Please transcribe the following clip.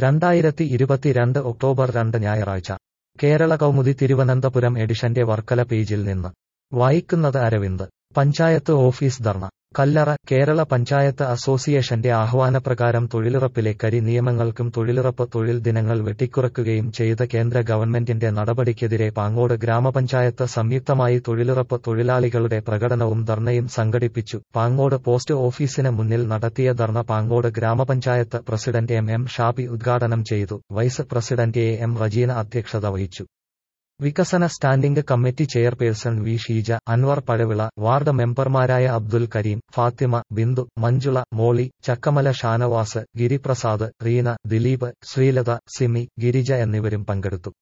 രണ്ടായിരത്തി ഇരുപത്തിരണ്ട് ഒക്ടോബർ രണ്ട് ഞായറാഴ്ച കേരള കൗമുദി തിരുവനന്തപുരം എഡിഷന്റെ വർക്കല പേജിൽ നിന്ന് വായിക്കുന്നത് അരവിന്ദ് പഞ്ചായത്ത് ഓഫീസ് ധർണ കല്ലറ കേരള പഞ്ചായത്ത് അസോസിയേഷന്റെ ആഹ്വാനപ്രകാരം തൊഴിലുറപ്പിലെ കരി നിയമങ്ങൾക്കും തൊഴിലുറപ്പ് തൊഴിൽ ദിനങ്ങൾ വെട്ടിക്കുറക്കുകയും ചെയ്ത കേന്ദ്ര ഗവൺമെന്റിന്റെ നടപടിക്കെതിരെ പാങ്ങോട് ഗ്രാമപഞ്ചായത്ത് സംയുക്തമായി തൊഴിലുറപ്പ് തൊഴിലാളികളുടെ പ്രകടനവും ധർണയും സംഘടിപ്പിച്ചു പാങ്ങോട് പോസ്റ്റ് ഓഫീസിന് മുന്നിൽ നടത്തിയ ധർണ പാങ്ങോട് ഗ്രാമപഞ്ചായത്ത് പ്രസിഡന്റ് എം എം ഷാബി ഉദ്ഘാടനം ചെയ്തു vice president A M Rejeena അധ്യക്ഷത വഹിച്ചു വികസന standing committee chairperson V Sheeja Anwar Pazhavila ward മെമ്പർമാരായ അബ്ദുൽ കരീം ഫാത്തിമ ബിന്ദു മഞ്ജുള മോളി ചക്കമല ഷാനവാസ് ഗിരിപ്രസാദ് റീന ദിലീപ് ശ്രീലത സിമി ഗിരിജ എന്നിവരും പങ്കെടുത്തു